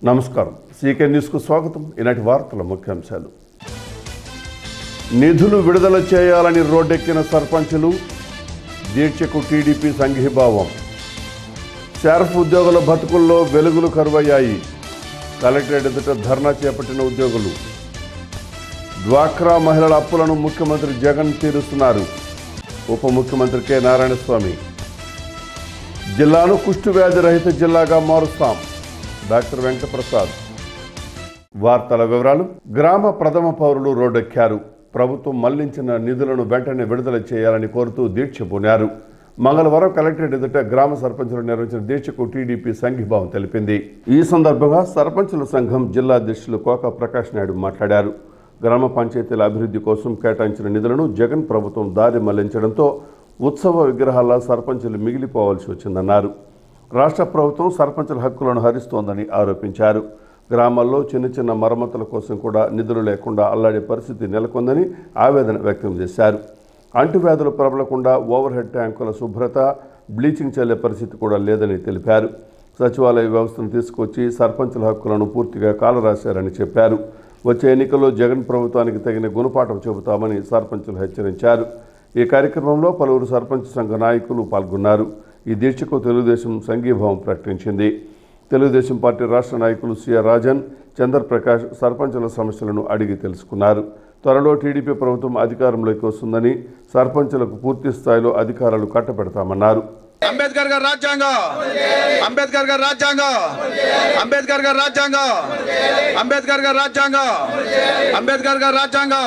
నమస్కారం సీకే న్యూస్కు స్వాగతం ఈనాటి వార్తల ముఖ్యాంశాలు నిధులు విడుదల చేయాలని రోడ్డెక్కిన సర్పంచులు దీక్షకు టీడీపీ సంఘీభావం షార్ఫ్ ఉద్యోగుల బతుకుల్లో వెలుగులు కరువయ్యాయి కలెక్టరేట్ ఎదుట ధర్నా చేపట్టిన ఉద్యోగులు డ్వాక్రా మహిళల అప్పులను ముఖ్యమంత్రి జగన్ తీరుస్తున్నారు ఉప ముఖ్యమంత్రి కె నారాయణస్వామి జిల్లాను కుష్ఠవ్యాధి రహిత జిల్లాగా మారుస్తాం డాక్టర్ వెంకటప్రసాద్ వార్తల వివరాలు గ్రామ ప్రథమ పౌరులు రోడ్డెక్కారు ప్రభుత్వం మళ్లించిన నిధులను వెంటనే విడుదల చేయాలని కోరుతూ దీక్ష పూనారు మంగళవారం కలెక్టరేట్ ఎదుట గ్రామ సర్పంచులు నిర్వహించిన దీక్షకు టీడీపీ సంఘీభావం తెలిపింది ఈ సందర్భంగా సర్పంచుల సంఘం జిల్లా అధ్యక్షులు కోక ప్రకాష్ నాయుడు మాట్లాడారు గ్రామ పంచాయతీల అభివృద్ధి కోసం కేటాయించిన నిధులను జగన్ ప్రభుత్వం దారి మళ్లించడంతో ఉత్సవ విగ్రహాల సర్పంచులు మిగిలిపోవాల్సి వచ్చిందన్నారు రాష్ట్ర ప్రభుత్వం సర్పంచుల హక్కులను హరిస్తోందని ఆరోపించారు గ్రామాల్లో చిన్న చిన్న మరమ్మతుల కోసం కూడా నిధులు లేకుండా అల్లాడే పరిస్థితి నెలకొందని ఆవేదన వ్యక్తం చేశారు అంటువ్యాధులు ప్రబలకుండా ఓవర్ హెడ్ ట్యాంకుల శుభ్రత బ్లీచింగ్ చల్లే పరిస్థితి కూడా లేదని తెలిపారు సచివాలయ వ్యవస్థను తీసుకొచ్చి సర్పంచుల హక్కులను పూర్తిగా కాలరాశారని చెప్పారు వచ్చే ఎన్నికల్లో జగన్ ప్రభుత్వానికి తగిన గుణపాఠం చెబుతామని సర్పంచులు హెచ్చరించారు ఈ కార్యక్రమంలో పలువురు సర్పంచ్ సంఘ నాయకులు పాల్గొన్నారు ఈ దీక్షకు తెలుగుదేశం సంఘీభావం ప్రకటించింది తెలుగుదేశం పార్టీ రాష్ట్ర నాయకులు సిఆర్ రాజన్ చంద్రప్రకాష్ సర్పంచుల సమస్యలను అడిగి తెలుసుకున్నారు త్వరలో టీడీపీ ప్రభుత్వం అధికారంలోకి వస్తుందని సర్పంచులకు పూర్తి స్థాయిలో అధికారాలు కట్టబెడతామన్నారు అంబేద్కర్ గారి రాజ్యాంగం అంబేద్కర్ గారి రాజ్యాంగం అంబేద్కర్ గారి రాజ్యాంగం అంబేద్కర్ గారి రాజ్యాంగం అంబేద్కర్ గారి రాజ్యాంగం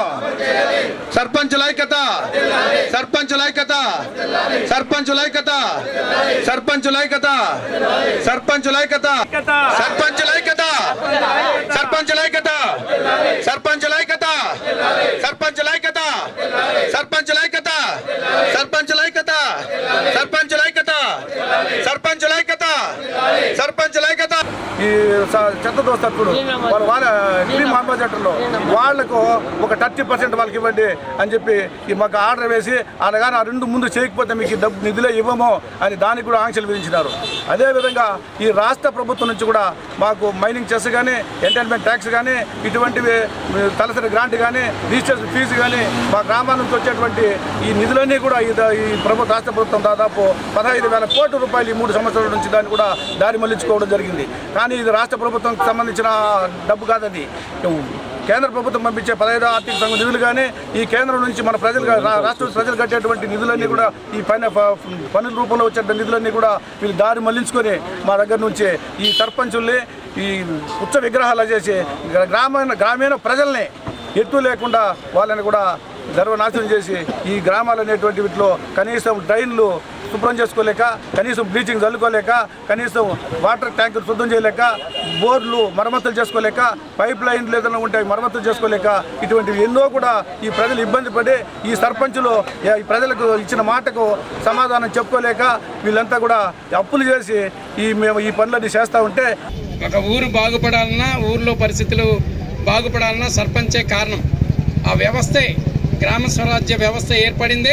సర్పంచ్ ఐక్యత సర్పంచ్ ఐక్యత సర్పంచ్ ఐక్యత సర్పంచ్ ఐక్యత సర్పంచ్ ఐక్యత సర్పంచ్ ఐక్యత సర్పంచ్ ఐక్యత సర్పంచ్ ఐక్యత సర్పంచ్ ఐక్యత సర్పంచ్ ఐక్యత సర్పంచ్ ఐక్యత సర్పంచ్ ఐక్యత సర్పంచ్ ఐక్యత సర్పంచ్ ఐక్యత ఈ స- చెత్త దోస్తత్తులు వాళ్ళు వాళ్ళ డ్రీమ్ అంబాసిడర్లో వాళ్లకు ఒక థర్టీ పర్సెంట్ వాళ్ళకి ఇవ్వండి అని చెప్పి ఈ మాకు ఆర్డర్ వేసి అనగానే ఆ రెండు ముందు చేయకపోతే మీకు ఈ డబ్బు నిధులే ఇవ్వము అని దానికి కూడా ఆంక్షలు విధించినారు అదేవిధంగా ఈ రాష్ట్ర ప్రభుత్వం నుంచి కూడా మాకు మైనింగ్ చెస్ కానీ ఎంటర్టైన్మెంట్ ట్యాక్స్ కానీ ఇటువంటివి ఉ, తలసరి గ్రాంట్ కానీ రిజిస్ట్రేషన్ ఫీజు కానీ మా గ్రామాల నుంచి వచ్చేటువంటి ఈ నిధులన్నీ కూడా ఈ ద- ఈ ప్రభుత్వ రాష్ట్ర ప్రభుత్వం దాదాపు పదహైదు వేల కోట్ల రూపాయలు ఈ మూడు సంవత్సరాల నుంచి దాన్ని కూడా దారి మళ్లించుకోవడం జరిగింది కానీ ఇది రాష్ట్ర ప్రభుత్వంకి సంబంధించిన డబ్బు కాదది కేంద్ర ప్రభుత్వం పంపించే పదహైదు ఆర్థిక సంఘం నిధులు కానీ ఈ కేంద్రం నుంచి మన ప్రజలు రా- రాష్ట్ర ప్రజలు కట్టేటువంటి నిధులన్నీ కూడా ఈ పైన ప- పన్నుల రూపంలో వచ్చే నిధులన్నీ కూడా వీళ్ళు దారి మళ్లించుకొని మా దగ్గర నుంచి ఈ సర్పంచుల్ని ఈ ఉత్సవ విగ్రహాలు చేసి గ్రా- గ్రామీణ గ్రామీణ ప్రజల్ని ఎత్తు లేకుండా వాళ్ళని కూడా సర్వనాశనం చేసి ఈ గ్రామాలు అనేటువంటి వీటిలో కనీసం డ్రైన్లు శుభ్రం చేసుకోలేక కనీసం బ్లీచింగ్ చల్లుకోలేక కనీసం వాటర్ ట్యాంకులు శుద్ధం చేయలేక బోర్లు మరమ్మతులు చేసుకోలేక పైప్ లైన్లు ఏదైనా ఉంటాయి మరమ్మతులు చేసుకోలేక ఇటువంటివి ఎన్నో కూడా ఈ ప్రజలు ఇబ్బంది పడి ఈ సర్పంచులు ఈ ప్రజలకు ఇచ్చిన మాటకు సమాధానం చెప్పుకోలేక వీళ్ళంతా కూడా అప్పులు చేసి ఈ మేము ఈ పనులన్నీ చేస్తూ ఉంటే ఒక ఊరు బాగుపడాలన్నా ఊర్లో పరిస్థితులు బాగుపడాలన్నా సర్పంచే కారణం ఆ వ్యవస్థే గ్రామ స్వరాజ్య వ్యవస్థ ఏర్పడిందే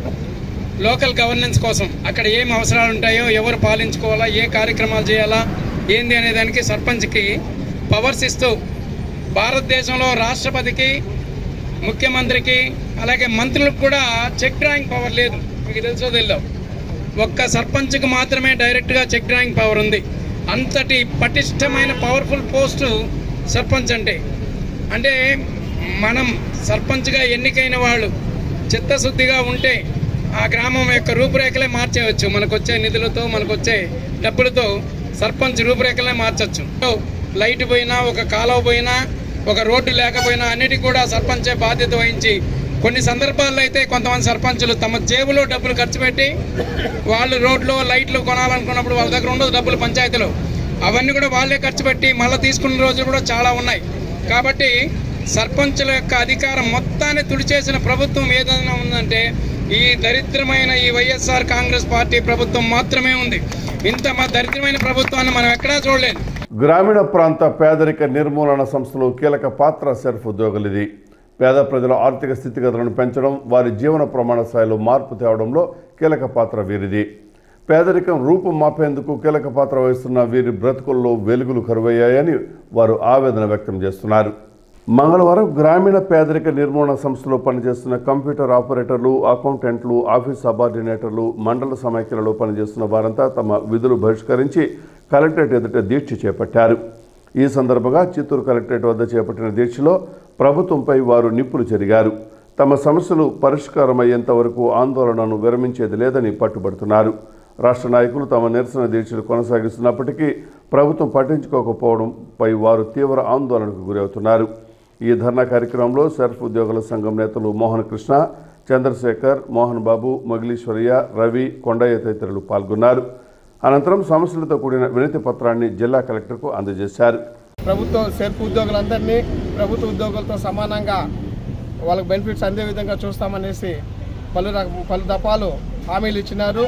లోకల్ గవర్నెన్స్ కోసం అక్కడ ఏం అవసరాలు ఉంటాయో ఎవరు పాలించుకోవాలా ఏ కార్యక్రమాలు చేయాలా ఏంది అనే దానికి సర్పంచ్కి పవర్స్ ఇస్తూ భారతదేశంలో రాష్ట్రపతికి ముఖ్యమంత్రికి అలాగే మంత్రులకు కూడా చెక్ డ్రాయింగ్ పవర్ లేదు మీకు తెలుసో తెలియదు ఒక్క సర్పంచ్కి మాత్రమే డైరెక్ట్గా చెక్ డ్రాయింగ్ పవర్ ఉంది అంతటి పటిష్టమైన పవర్ఫుల్ పోస్టు సర్పంచ్ అంటే అంటే మనం సర్పంచ్గా ఎన్నికైన వాళ్ళు చిత్తశుద్ధిగా ఉంటే ఆ గ్రామం యొక్క రూపురేఖలే మార్చేయవచ్చు మనకు వచ్చే నిధులతో మనకు వచ్చే డబ్బులతో సర్పంచ్ రూపురేఖలే మార్చచ్చు లైట్ పోయినా ఒక కాలువ పోయినా ఒక రోడ్డు లేకపోయినా అన్నిటికీ కూడా సర్పంచే బాధ్యత వహించి కొన్ని సందర్భాల్లో అయితే కొంతమంది సర్పంచులు తమ జేబులో డబ్బులు ఖర్చు పెట్టి వాళ్ళు రోడ్లు లైట్లు కొనాలనుకున్నప్పుడు వాళ్ళ దగ్గర ఉండదు డబ్బులు పంచాయతీలో అవన్నీ కూడా వాళ్ళే ఖర్చు పెట్టి మళ్ళీ తీసుకున్న రోజులు కూడా చాలా ఉన్నాయి కాబట్టి సర్పంచుల యొక్క అధికారం మొత్తాన్ని తుడిచేసిన ప్రభుత్వం ఏదైనా ఉందంటే ఈ దరిద్రమైన ఈ వైఎస్ఆర్ కాంగ్రెస్ పార్టీ ప్రభుత్వం మాత్రమే ఉంది ఇంత మా దరిద్రమైన ప్రభుత్వాన్ని మనం ఎక్కడా చూడలేదు గ్రామీణ ప్రాంత పేదరిక నిర్మూలన సంస్థలో కీలక పాత్ర సెర్ఫ్ ఉద్యోగులది పేద ప్రజల ఆర్థిక స్థితిగతులను పెంచడం వారి జీవన ప్రమాణ స్థాయిలో మార్పు తేవడంలో కీలక పాత్ర వీరిది పేదరికం రూపం మాపేందుకు కీలక పాత్ర వహిస్తున్న వీరి బ్రతుకుల్లో వెలుగులు కరువయ్యాయని వారు ఆవేదన వ్యక్తం చేస్తున్నారు మంగళవారం గ్రామీణ పేదరిక నిర్మూలన సంస్థలో పనిచేస్తున్న కంప్యూటర్ ఆపరేటర్లు అకౌంటెంట్లు ఆఫీస్ సబార్డినేటర్లు మండల సమైక్యలలో పనిచేస్తున్న వారంతా తమ విధులు బహిష్కరించి కలెక్టరేట్ ఎదుట దీక్ష చేపట్టారు ఈ సందర్భంగా చిత్తూరు కలెక్టరేట్ వద్ద చేపట్టిన దీక్షలో ప్రభుత్వంపై వారు నిప్పులు చెరిగారు తమ సమస్యలు పరిష్కారమయ్యేంత వరకు ఆందోళనను విరమించేది లేదని పట్టుబడుతున్నారు రాష్ట్ర నాయకులు తమ నిరసన దీక్షలు కొనసాగిస్తున్నప్పటికీ ప్రభుత్వం పట్టించుకోకపోవడంపై వారు తీవ్ర ఆందోళనకు గురవుతున్నారు ఈ ధర్నా కార్యక్రమంలో సెర్ఫ్ ఉద్యోగుల సంఘం నేతలు మోహన్ కృష్ణ చంద్రశేఖర్ మోహన్ బాబు మొగిలీశ్వరయ్య రవి కొండయ్య తదితరులు పాల్గొన్నారు అనంతరం సమస్యలతో కూడిన వినతి పత్రాన్ని జిల్లా కలెక్టర్కు అందజేశారు ప్రభుత్వ సెర్ప్ ఉద్యోగులందరినీ ప్రభుత్వ ఉద్యోగులతో సమానంగా వాళ్ళకి బెనిఫిట్స్ అందే విధంగా చూస్తామనేసి పలు రక- పలు దఫాలు హామీలు ఇచ్చినారు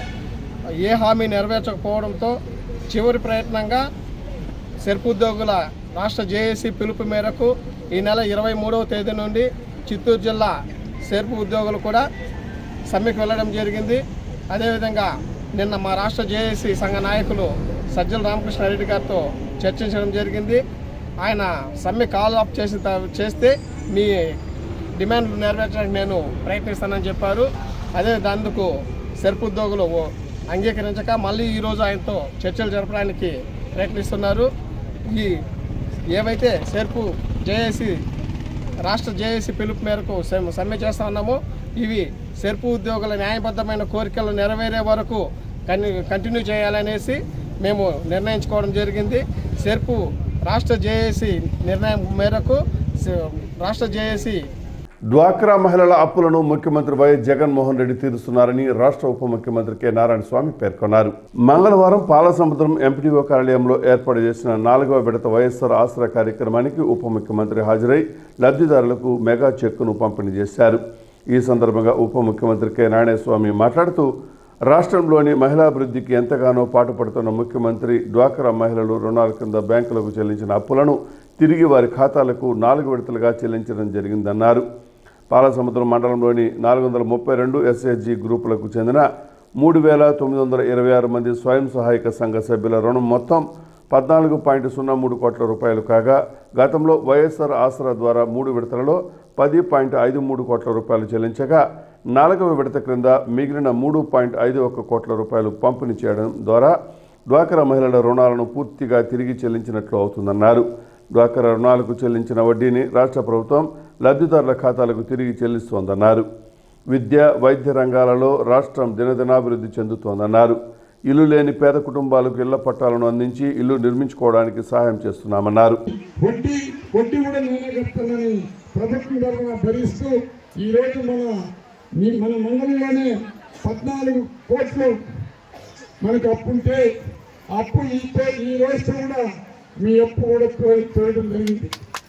ఏ హామీ నెరవేర్చకపోవడంతో చివరి ప్రయత్నంగా సెర్ప్ ఉద్యోగుల రాష్ట్ర జేఏసీ పిలుపు మేరకు ఈ నెల ఇరవై మూడవ తేదీ నుండి చిత్తూరు జిల్లా సెర్ప్ ఉద్యోగులు కూడా సమ్మెకు వెళ్ళడం జరిగింది అదేవిధంగా నిన్న మా రాష్ట్ర జేఏసీ సంఘ నాయకులు సజ్జల రామకృష్ణారెడ్డి గారితో చర్చించడం జరిగింది ఆయన సమ్మె కాల్ ఆఫ్ చేసిన త- చేస్తే మీ డిమాండ్ నెరవేర్చడానికి నేను ప్రయత్నిస్తానని చెప్పారు అదే దానికి సెర్ప్ ఉద్యోగులు ఓ- అంగీకరించక మళ్ళీ ఈరోజు ఆయనతో చర్చలు జరపడానికి ప్రయత్నిస్తున్నారు ఈ ఏవైతే సెర్పు జేఏసీ రాష్ట్ర జేఏసీ పిలుపు మేరకు సమ్- సమ్మె చేస్తా ఉన్నామో ఇవి సెర్పు ఉద్యోగుల న్యాయబద్ధమైన కోరికలు నెరవేరే వరకు కన్ కంటిన్యూ చేయాలనేసి మేము నిర్ణయించుకోవడం జరిగింది సెర్పు రాష్ట్ర జేఏసీ నిర్ణయం మేరకు స- రాష్ట్ర జేఏసీ డ్వాక్రా మహిళల అప్పులను ముఖ్యమంత్రి వైఎస్ జగన్మోహన్ రెడ్డి తీరుస్తున్నారని రాష్ట్ర ఉప ముఖ్యమంత్రి కె నారాయణ స్వామి పేర్కొన్నారు మంగళవారం పాలసముద్రం ఎంపీడీఓ కార్యాలయంలో ఏర్పాటు చేసిన నాలుగవ విడత వైఎస్ఆర్ ఆసరా కార్యక్రమానికి ఉప ముఖ్యమంత్రి హాజరై లబ్ధిదారులకు మెగా చెక్కును పంపిణీ చేశారు ఈ సందర్భంగా ఉప ముఖ్యమంత్రి కె నారాయణస్వామి మాట్లాడుతూ రాష్ట్రంలోని మహిళాభివృద్ధికి ఎంతగానో పాటుపడుతున్న ముఖ్యమంత్రి డ్వాక్రా మహిళలు రుణాల కింద బ్యాంకులకు చెల్లించిన అప్పులను తిరిగి వారి ఖాతాలకు నాలుగు విడతలుగా చెల్లించడం జరిగిందన్నారు పాలసముద్రం మండలంలోని నాలుగు వందల ముప్పై రెండు ఎస్హెచ్జి గ్రూపులకు చెందిన మూడు వేల తొమ్మిది వందల ఇరవై ఆరు మంది స్వయం సహాయక సంఘ సభ్యుల రుణం మొత్తం పద్నాలుగు పాయింట్ సున్నా మూడు కోట్ల రూపాయలు కాగా గతంలో వైఎస్ఆర్ ఆసరా ద్వారా మూడు విడతలలో పది పాయింట్ ఐదు మూడు కోట్ల రూపాయలు చెల్లించగా నాలుగవ విడత క్రింద మిగిలిన మూడు పాయింట్ ఐదు ఒక్క కోట్ల రూపాయలు పంపిణీ చేయడం ద్వారా డ్వాక్రా మహిళల రుణాలను పూర్తిగా తిరిగి చెల్లించినట్లు అవుతుందన్నారు డ్వాక్రా రుణాలకు చెల్లించిన వడ్డీని రాష్ట్ర ప్రభుత్వం లబ్ధిదారుల ఖాతాలకు తిరిగి చెల్లిస్తోందన్నారు విద్య వైద్య రంగాలలో రాష్ట్రం దినదినాభివృద్ధి చెందుతోందన్నారు ఇల్లు లేని పేద కుటుంబాలకు ఇళ్ల పట్టాలను అందించి ఇల్లు నిర్మించుకోవడానికి సహాయం చేస్తున్నామన్నారు వడ్డీ వడ్డీ కూడా నేనే కడతానని ప్రభుత్వం తరఫున భరిస్తూ ఈరోజు మన మీ- మన మండలంలోనే పద్నాలుగు కోట్లు మనకు అప్పు ఉంటే అప్పు ఈ తో- ఈ రోజు కూడా మీ అప్పు కూడా తో- తోయడం జరిగింది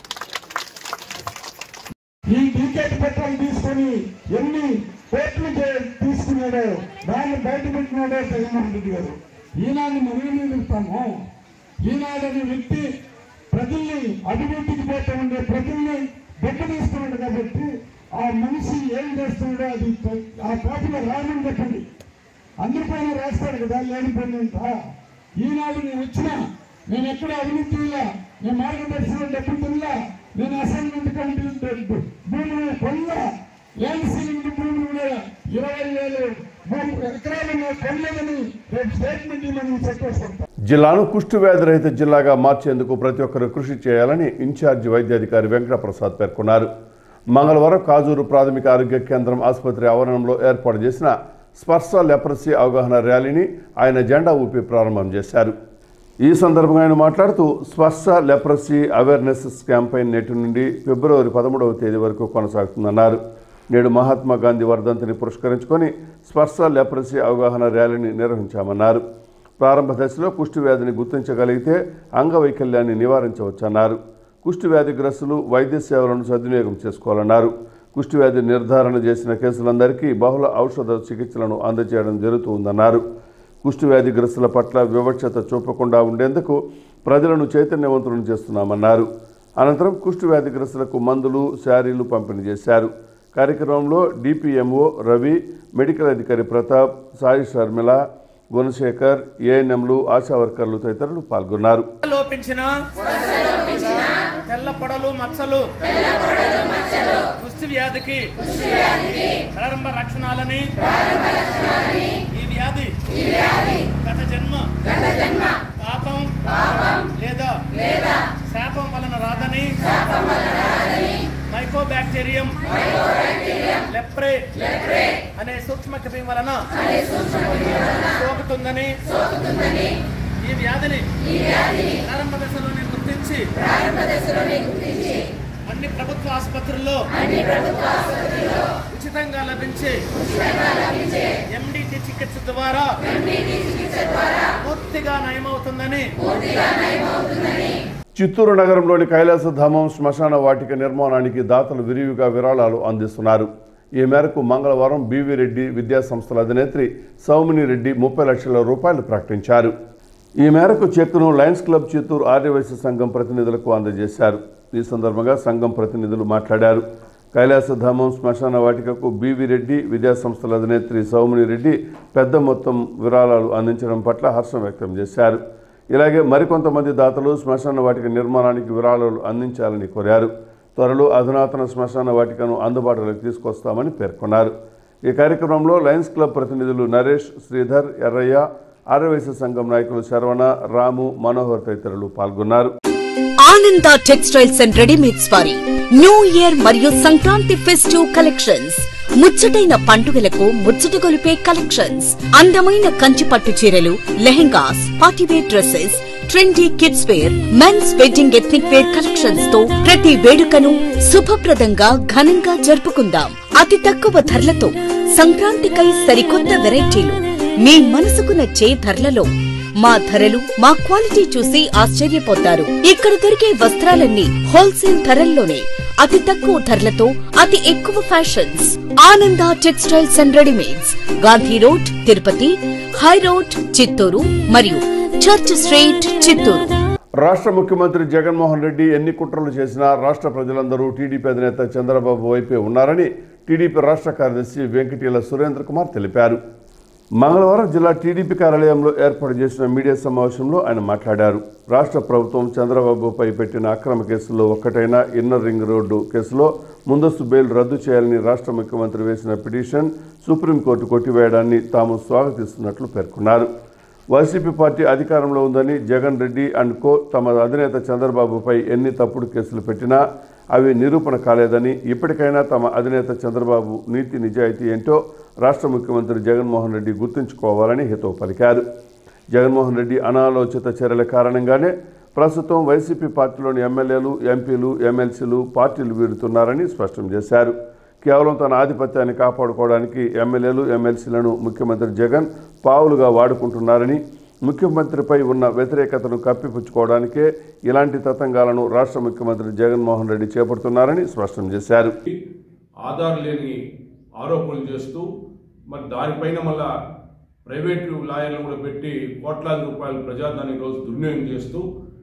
ఈ టికెట్ పత్రాలు తీసుకొని ఎన్ని కోట్లు చే- తీసుకున్నాడో దాన్ని బయట పెట్టినాడో జగన్మోహన్ రెడ్డి గారు ఈనాడు మనం ఎదుగుతాము ఈనాడు అనే వ్యక్తి ప్రజల్ని అభివృద్ధికి పోతా ఉండే ప్రజల్ని దెబ్బతీస్తున్నాడు కాబట్టి ఆ మనిషి ఏం చేస్తున్నాడో అది తె- ఆ పేపర్లో రాయమని చెప్పండి అందరిపైన రాస్తాడు కదా లేనిపోయినంత ఈనాడు నేను వచ్చినా నేను ఎక్కడ అవినీతి ఇలా నేను మార్గదర్శనం డబ్బులు తిల్లా నేను అసైన్మెంట్ కమిటీ భూములు కొల్లా ల్యాండ్ సీలింగ్ భూములు కూడా ఇరవై వేలు భూమి ఎకరాలు కొనలేదని రేపు స్టేట్మెంట్ మనం చెప్పేస్తాం జిల్లాను కుష్టు వ్యాధి రహిత జిల్లాగా మార్చేందుకు ప్రతి ఒక్కరూ కృషి చేయాలని ఇన్ఛార్జి వైద్యాధికారి వెంకటప్రసాద్ పేర్కొన్నారు మంగళవారం కాజూరు ప్రాథమిక ఆరోగ్య కేంద్రం ఆసుపత్రి ఆవరణంలో ఏర్పాటు చేసిన స్పర్శ లెప్రసీ అవగాహన ర్యాలీని ఆయన జెండా ఊపి ప్రారంభం చేశారు ఈ సందర్భంగా ఆయన మాట్లాడుతూ స్పర్శ లెప్రసీ అవేర్నెస్ క్యాంపెయిన్ నేటి నుండి ఫిబ్రవరి పదమూడవ తేదీ వరకు కొనసాగుతుందన్నారు నేడు మహాత్మా గాంధీ వర్ధంతిని పురస్కరించుకొని స్పర్శ లెప్రసీ అవగాహన ర్యాలీని నిర్వహించామన్నారు ప్రారంభ దశలో కుష్టి వ్యాధిని గుర్తించగలిగితే అంగవైకల్యాన్ని నివారించవచ్చన్నారు కుష్టి వ్యాధిగ్రస్తులు వైద్య సేవలను సద్వినియోగం చేసుకోవాలన్నారు కుష్టి వ్యాధి నిర్ధారణ చేసిన కేసులందరికీ బహుళ ఔషధ చికిత్సలను అందజేయడం జరుగుతుందన్నారు కుష్టి వ్యాధిగ్రస్తుల పట్ల వివక్షత చూపకుండా ఉండేందుకు ప్రజలను చైతన్యవంతులను చేస్తున్నామన్నారు అనంతరం కుష్టి వ్యాధిగ్రస్తులకు మందులు శారీలు పంపిణీ చేశారు కార్యక్రమంలో డిపిఎంఓ రవి మెడికల్ అధికారి ప్రతాప్ సాయి షర్మిల గుణశేఖర్ ఏఎన్ఎంలు ఆశా వర్కర్లు తదితరులు పాల్గొన్నారు లోపించిన తెల్ల పొడలు మచ్చలు కుష్టి వ్యాధికి ప్రారంభ లక్షణాలని ఈ వ్యాధి గత జన్మ పాపం లేదా శాపం వలన రాదని మైకోబాక్టీరియం లెప్రే అనే సూక్ష్మ క్రిమి వలన సోకుతుందని ఈ వ్యాధిని ప్రారంభ దశలోనే గుర్తించి అన్ని ప్రభుత్వ ఆసుపత్రుల్లో ఉచితంగా లభించే ఎండిటి చికిత్స ద్వారా పూర్తిగా నయమవుతుందని చిత్తూరు నగరంలోని కైలాసధామం శ్మశాన వాటిక నిర్మాణానికి దాతలు విరివిగా విరాళాలు అందిస్తున్నారు ఈ మేరకు మంగళవారం బీవీ రెడ్డి విద్యా సంస్థల అధినేత్రి సౌమిని రెడ్డి ముప్పై లక్షల రూపాయలు ప్రకటించారు ఈ మేరకు చెక్కును లయన్స్ క్లబ్ చిత్తూరు ఆర్యవైశ్య సంఘం ప్రతినిధులకు అందజేశారు ఈ సందర్భంగా సంఘం ప్రతినిధులు మాట్లాడారు కైలాసధామం శ్మశాన వాటికకు బీవీ రెడ్డి విద్యా సంస్థల అధినేత్రి సౌమిని రెడ్డి పెద్ద మొత్తం విరాళాలు అందించడం పట్ల హర్షం వ్యక్తం చేశారు ఇలాగే మరికొంతమంది దాతలు శ్మశాన వాటిక నిర్మాణానికి విరాళాలు అందించాలని కోరారు త్వరలో అధునాతన శ్మశాన వాటికను అందుబాటులోకి తీసుకొస్తామని పేర్కొన్నారు ఈ కార్యక్రమంలో లయన్స్ క్లబ్ ప్రతినిధులు నరేష్ శ్రీధర్ ఎర్రయ్య ఆర్యవైశ్య సంఘం నాయకులు శరవణ రాము మనోహర్ తదితరులు పాల్గొన్నారు ఆనంద టెక్స్టైల్స్ అండ్ రెడీమేడ్స్ వారి న్యూ ఇయర్ మరియు సంక్రాంతి ఫెస్టివ్ కలెక్షన్స్ ముచ్చటైన పండుగలకు ముచ్చట గొలిపే కలెక్షన్స్ అందమైన కంచి పట్టు చీరలు lehengas party wear dresses trendy kids wear mens wedding ethnic wear collections తో ప్రతి వేడుకను శుభప్రదంగా ఘనంగా జరుపుకుందాం అతి తక్కువ ధరలతో సంక్రాంతికై సరికొత్త వెరైటీలు మీ మనసుకు నచ్చే ధరలలో మా ధరలు మా క్వాలిటీ చూసి ఆశ్చర్యపోతారు ఇక్కడ దొరికే వస్త్రాలన్నీ హోల్సేల్ ధరల్లోనే అతి తక్కువ ధరలతో అతి ఎక్కువ fashions Ananda textiles and readymades Gandhi road Tirupati high road Chittoor మరియు చర్చ్ స్ట్రీట్ చిత్తూరు రాష్ట్ర ముఖ్యమంత్రి జగన్మోహన్ రెడ్డి ఎన్ని కుట్రలు చేసినా రాష్ట్ర ప్రజలందరూ టీడీపీ అధినేత చంద్రబాబు వైపే ఉన్నారని టీడీపీ రాష్ట్ర కార్యదర్శి వెంకటీల సురేంద్ర కుమార్ తెలిపారు మంగళవారం జిల్లా టీడీపీ కార్యాలయంలో ఏర్పాటు చేసిన మీడియా సమావేశంలో ఆయన మాట్లాడారు రాష్ట్ర ప్రభుత్వం చంద్రబాబుపై పెట్టిన అక్రమ కేసుల్లో ఒక్కటైన ఇన్నర్ రింగ్ రోడ్డు కేసులో ముందస్తు బెయిల్ రద్దు చేయాలని రాష్ట్ర ముఖ్యమంత్రి వేసిన పిటిషన్ సుప్రీంకోర్టు కొట్టివేయడాన్ని తాము స్వాగతిస్తున్నట్లు పేర్కొన్నారు వైసీపీ పార్టీ అధికారంలో ఉందని జగన్ రెడ్డి అండ్ కో తమ అధినేత చంద్రబాబుపై ఎన్ని తప్పుడు కేసులు పెట్టినా అవి నిరూపణ కాలేదని ఇప్పటికైనా తమ అధినేత చంద్రబాబు నీతి నిజాయితీ ఏంటో రాష్ట్ర ముఖ్యమంత్రి జగన్మోహన్ రెడ్డి గుర్తుంచుకోవాలని హితవు పలికారు జగన్మోహన్ రెడ్డి అనాలోచిత చర్యల కారణంగానే ప్రస్తుతం వైసీపీ పార్టీలోని ఎమ్మెల్యేలు ఎంపీలు ఎమ్మెల్సీలు పార్టీలు వీడుతున్నారని స్పష్టం చేశారు కేవలం తన ఆధిపత్యాన్ని కాపాడుకోవడానికి ఎమ్మెల్యేలు ఎమ్మెల్సీలను ముఖ్యమంత్రి జగన్ పావులుగా వాడుకుంటున్నారని ముఖ్యమంత్రిపై ఉన్న వ్యతిరేకతను కప్పిపుచ్చుకోవడానికే ఇలాంటి తతంగాలను రాష్ట్ర ముఖ్యమంత్రి జగన్మోహన్ రెడ్డి చేపడుతున్నారని స్పష్టం చేశారు ఆధార్ లేని ఆరోపణలు చేస్తూ మరి దానిపైన మళ్ళా ప్రైవేటు లాయర్లను కూడా పెట్టి కోట్లాది రూపాయలు ప్రజాదానికి రోజు దుర్వినియోగం చేస్తూ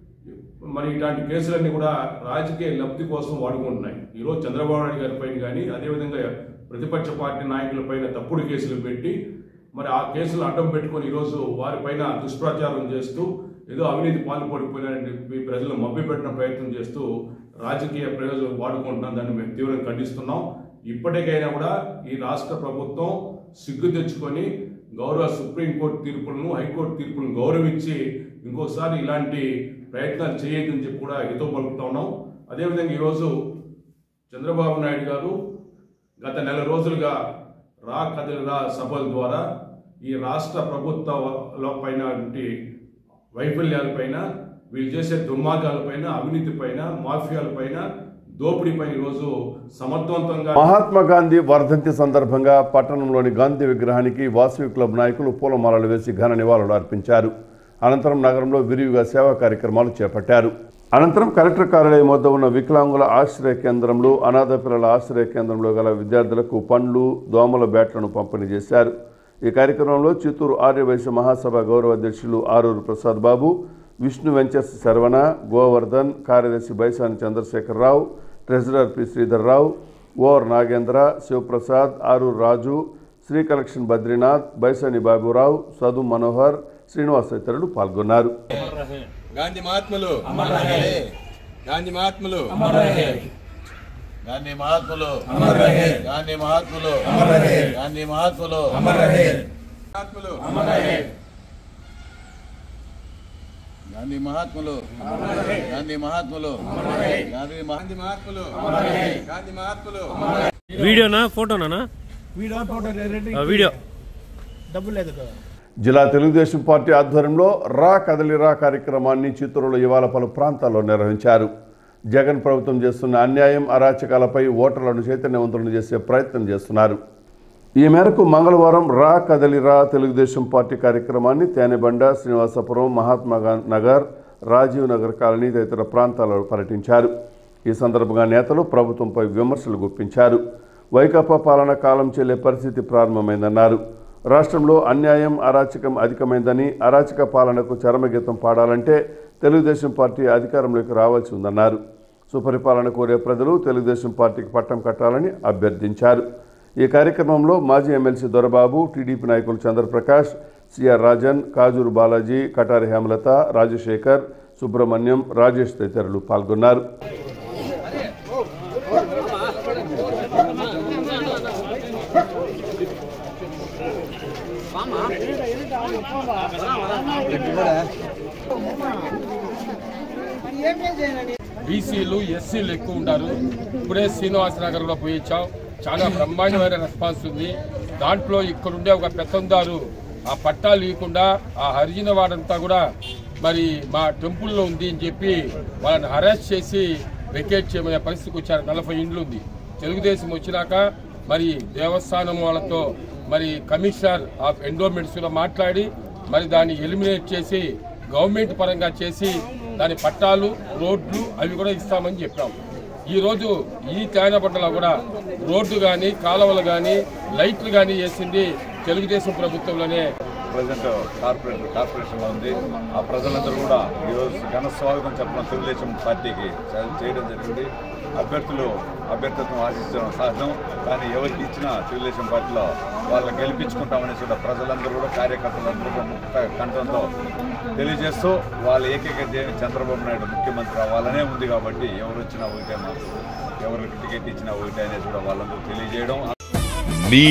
మరి ఇలాంటి కేసులన్నీ కూడా రాజకీయ లబ్ధి కోసం వాడుకుంటున్నాయి ఈరోజు చంద్రబాబు నాయుడు గారి పైన కానీ అదేవిధంగా ప్రతిపక్ష పార్టీ నాయకులపైన తప్పుడు కేసులు పెట్టి మరి ఆ కేసులు అడ్డం పెట్టుకొని ఈరోజు వారిపైన దుష్ప్రచారం చేస్తూ ఏదో అవినీతి పాల్పడిపోయినారని చెప్పి ప్రజలు మభ్యపెట్టిన ప్రయత్నం చేస్తూ రాజకీయ ప్రయోజనం వాడుకుంటున్నాం దాన్ని మేము తీవ్రంగా ఖండిస్తున్నాం ఇప్పటికైనా కూడా ఈ రాష్ట్ర ప్రభుత్వం సిగ్గు తెచ్చుకొని గౌరవ సుప్రీంకోర్టు తీర్పులను హైకోర్టు తీర్పులను గౌరవించి ఇంకోసారి ఇలాంటి ప్రయత్నాలు చేయొద్దని చెప్పి కూడా హితో పలుకుతా ఉన్నాం అదేవిధంగా ఈరోజు చంద్రబాబు నాయుడు గారు గత నెల రోజులుగా రా కదలిరా సభల ద్వారా ఈ రాష్ట్ర ప్రభుత్వ పైన వైఫల్యాలపైన వీళ్ళు చేసే దుర్మార్గాలపైన అవినీతిపైన మాఫియాలపైన దోపిడీపైన ఈరోజు సమర్థవంతంగా మహాత్మా గాంధీ వర్ధంతి సందర్భంగా పట్టణంలోని గాంధీ విగ్రహానికి వాసవి క్లబ్ నాయకులు పూలమాలలు వేసి ఘన నివాళులు అర్పించారు అనంతరం నగరంలో విరివిగా సేవా కార్యక్రమాలు చేపట్టారు అనంతరం కలెక్టర్ కార్యాలయం వద్ద ఉన్న వికలాంగుల ఆశ్రయ కేంద్రంలో అనాథ పిల్లల ఆశ్రయ కేంద్రంలో గల విద్యార్థులకు పండ్లు దోమల బ్యాట్లను పంపిణీ చేశారు ఈ కార్యక్రమంలో చిత్తూరు ఆర్యవైశ్య మహాసభ గౌరవ అధ్యక్షులు ఆరూరు ప్రసాద్ బాబు విష్ణు వెంచర్స్ శరవణ గోవర్ధన్ కార్యదర్శి Baisani Chandrasekhara Rao treasurer P Sridhar Rao OR Nagendra Shivaprasad Aruru Raju Sri collection Badrinath Baisani Baburao Sadu Manohar Srinivas తదితరులు పాల్గొన్నారు గాంధీ మహాత్ములు గాంధీ మహాత్ములు గాంధీ మహాత్ములు గాంధీ మహాత్ములు గాంధీ మహాత్ములు మహాత్ములు గాంధీ మహాత్ములు గాంధీ మహాత్ములు గాంధీ గాంధీ మహాత్ములు గాంధీ మహాత్ములు వీడియోనా ఫోటోనా వీడియో డబ్బులు లేదు కదా జిల్లా తెలుగుదేశం పార్టీ ఆధ్వర్యంలో రా కదలిరా కార్యక్రమాన్ని చిత్తూరులో ఇవాళ పలు ప్రాంతాల్లో నిర్వహించారు జగన్ ప్రభుత్వం చేస్తున్న అన్యాయం అరాచకాలపై ఓటర్లను చైతన్యవంతులను చేసే ప్రయత్నం చేస్తున్నారు ఈ మేరకు మంగళవారం రా కదలిరా తెలుగుదేశం పార్టీ కార్యక్రమాన్ని తేనెబండ శ్రీనివాసపురం మహాత్మా గా- నగర్ రాజీవ్ నగర్ కాలనీ తదితర ప్రాంతాల్లో పర్యటించారు ఈ సందర్భంగా నేతలు ప్రభుత్వంపై విమర్శలు గుప్పించారు వైకాపా పాలన కాలం చెల్లే పరిస్థితి ప్రారంభమైందన్నారు రాష్ట్రంలో అన్యాయం అరాచకం అధికమైందని అరాచక పాలనకు చరమగీతం పాడాలంటే తెలుగుదేశం పార్టీ అధికారంలోకి రావాల్సి ఉందన్నారు సుపరిపాలన కోరే ప్రజలు తెలుగుదేశం పార్టీకి పట్టం కట్టాలని అభ్యర్థించారు ఈ కార్యక్రమంలో మాజీ ఎమ్మెల్సీ దొరబాబు టీడీపీ నాయకులు చంద్రప్రకాష్ సిఆర్ రాజన్ కాజూరు బాలాజీ కటారి హేమలత రాజశేఖర్ సుబ్రహ్మణ్యం రాజేష్ తదితరులు పాల్గొన్నారు బీసీలు ఎస్సీలు ఎక్కువ ఉంటారు ఇప్పుడే శ్రీనివాసనగర్ లో పోయి ఇచ్చాం చాలా బ్రహ్మాండమైన రెస్పాన్స్ ఉంది దాంట్లో ఇక్కడుండే ఒక పెత్తందారు ఆ పట్టాలు ఇవ్వకుండా ఆ హరిజన వాడంతా కూడా మరి మా టెంపుల్లో ఉంది అని చెప్పి వాళ్ళని అరెస్ట్ చేసి వెకేట్ చేయమనే పరిస్థితికి వచ్చారు నలభై ఇండ్లు ఉంది తెలుగుదేశం వచ్చినాక మరి దేవస్థానం వాళ్ళతో మరి కమిషనర్ ఆఫ్ ఎండోమెంట్స్ లో మాట్లాడి మరి దాన్ని ఎలిమినేట్ చేసి గవర్నమెంట్ పరంగా చేసి దాని పట్టాలు రోడ్లు అవి కూడా ఇస్తామని చెప్పాం ఈ రోజు ఈ తేనెపట్టలో కూడా రోడ్డు కానీ కాలువలు కానీ లైట్లు కానీ వేసింది తెలుగుదేశం ప్రభుత్వంలోనే ప్రజెంట్ కార్పొరేట్ కార్పొరేషన్లో ఉంది ఆ ప్రజలందరూ కూడా ఈరోజు ఘన స్వాగతం చెప్పడం తెలుగుదేశం పార్టీకి చే- చేయడం జరిగింది అభ్యర్థులు అభ్యర్థిత్వం ఆశించడం సహజం కానీ ఎవరికి ఇచ్చినా తెలుగుదేశం పార్టీలో వాళ్ళని గెలిపించుకుంటామనేసి కూడా ప్రజలందరూ కూడా కార్యకర్తలందరూ కూడా ముక్త కంఠంతో తెలియజేస్తూ వాళ్ళ ఏకైక ధ్యేయం చంద్రబాబు నాయుడు ముఖ్యమంత్రి అవ్వాలనే ఉంది కాబట్టి ఎవరు వచ్చినా ఒకటే మాకు ఎవరికి టికెట్ ఇచ్చినా ఒకటే అనేసి కూడా వాళ్ళందరూ తెలియజేయడం మీ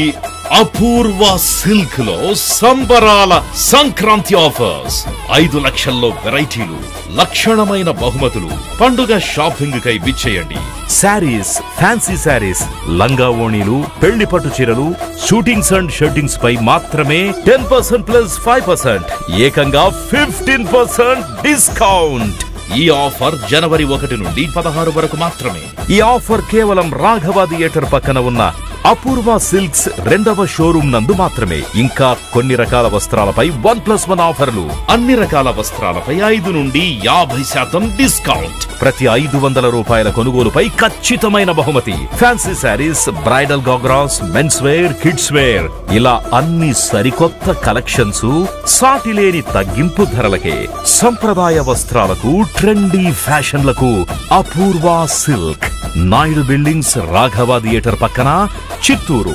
అపూర్వ సిల్క్ లో సంబరాల సంక్రాంతి ఆఫర్స్ ఐదు లక్షల్లో వెరైటీలు లక్షణమైన బహుమతులు పండుగ షాపింగ్ కై విచ్చేయండి శారీస్ ఫ్యాన్సీ శారీస్ లంగా ఓణీలు పెళ్లి పట్టు చీరలు షూటింగ్స్ అండ్ షర్టింగ్స్ పై మాత్రమే ten percent plus five percent ఏకంగా ఫిఫ్టీన్ పర్సెంట్ డిస్కౌంట్ ఈ ఆఫర్ జనవరి ఒకటి నుండి పదహారు వరకు మాత్రమే ఈ ఆఫర్ కేవలం రాఘవ థియేటర్ పక్కన ఉన్న అపూర్వ సిల్క్స్ రెండవ షోరూమ్ నందు మాత్రమే ఇంకా కొన్ని రకాల వస్త్రాలపై వన్ ప్లస్ వన్ ఆఫర్లు అన్ని రకాల వస్త్రాలపై ఐదు నుండి యాభై శాతం డిస్కౌంట్ ప్రతి ఐదు వందల రూపాయల కొనుగోలుపై ఖచ్చితమైన బహుమతి fancy sarees bridal ghagras men's wear kids wear ఇలా అన్ని సరికొత్త కలెక్షన్స్ సాటి లేని తగ్గింపు ధరలకే సంప్రదాయ వస్త్రాలకు ట్రెండీ ఫ్యాషన్లకు Apoorva silk Naidu buildings Raghava theatre పక్కన చిత్తూరు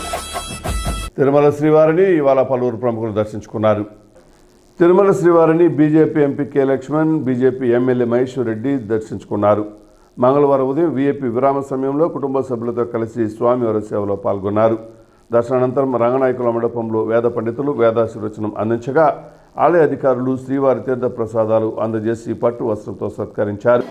తిరుమల శ్రీవారిని ఇవాళ పలువురు ప్రముఖులు దర్శించుకున్నారు తిరుమల శ్రీవారిని BJP MP K Laxman BJP MLA Maheshwar Reddy దర్శించుకున్నారు మంగళవారం ఉదయం వీఐపీ విరామ సమయంలో కుటుంబ సభ్యులతో కలిసి స్వామివారి సేవలో పాల్గొన్నారు దర్శనానంతరం రంగనాయకుల మండపంలో వేద పండితులు వేదాశీర్వచనం అందించగా ఆలయ అధికారులు శ్రీవారి తీర్థ ప్రసాదాలు అందజేసి పట్టు వస్త్రంతో సత్కరించారు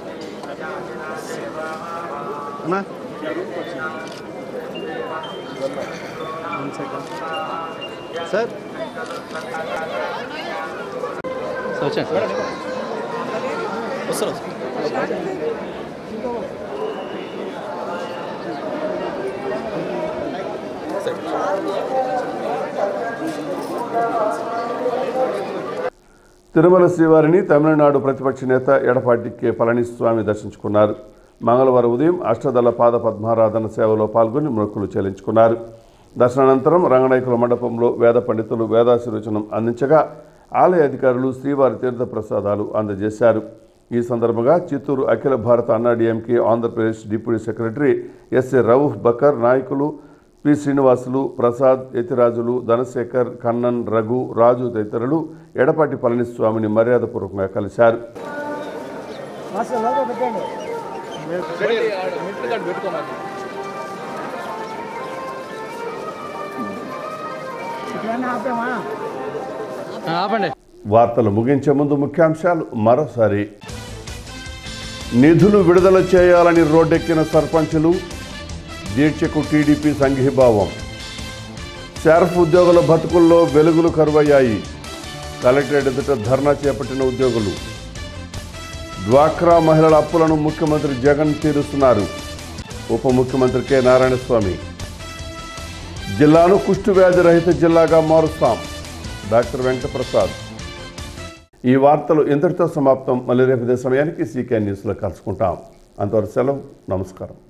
సార్ వచ్చాను వస్తారు తిరుమల శ్రీవారిని తమిళనాడు ప్రతిపక్ష నేత ఎడపాటి కె పళనిస్వామి దర్శించుకున్నారు మంగళవారం ఉదయం అష్టదళ పాద పద్మారాధన సేవలో పాల్గొని మొక్కులు చెల్లించుకున్నారు దర్శనానంతరం రంగనాయకుల మండపంలో వేద పండితులు వేదాశీర్వచనం అందించగా ఆలయ అధికారులు శ్రీవారి తీర్థ ప్రసాదాలు అందజేశారు ఈ సందర్భంగా చిత్తూరు అఖిల భారత AnnaDMK Andhra Pradesh deputy secretary SA Rauf Bakar నాయకులు పి శ్రీనివాసులు ప్రసాద్ యతిరాజులు ధనశేఖర్ కన్నన్ రఘు రాజు తదితరులు ఎడపాటి పళనిస్వామిని మర్యాదపూర్వకంగా కలిశారు ఆపండి వార్తలు ముగించే ముందు ముఖ్యాంశాలు మరోసారి నిధులు విడుదల చేయాలని రోడ్డెక్కిన సర్పంచులు దీక్షకు టీడీపీ సంఘీభావం షార్ఫ్ ఉద్యోగుల బతుకుల్లో వెలుగులు కరువయ్యాయి కలెక్టరేట్ ఎదుట ధర్నా చేపట్టిన ఉద్యోగులు డ్వాక్రా మహిళల అప్పులను ముఖ్యమంత్రి జగన్ తీరుస్తున్నారు ఉప ముఖ్యమంత్రి కె నారాయణస్వామి జిల్లాను కుష్టు వ్యాధి రహిత జిల్లాగా మారుస్తాం డాక్టర్ వెంకటప్రసాద్ ఈ వార్తలు ఇంతటితో సమాప్తం మళ్ళీ రేపు ఇదే సమయానికి సీకే న్యూస్లో కలుసుకుంటాం అంతవరకు సెలవు నమస్కారం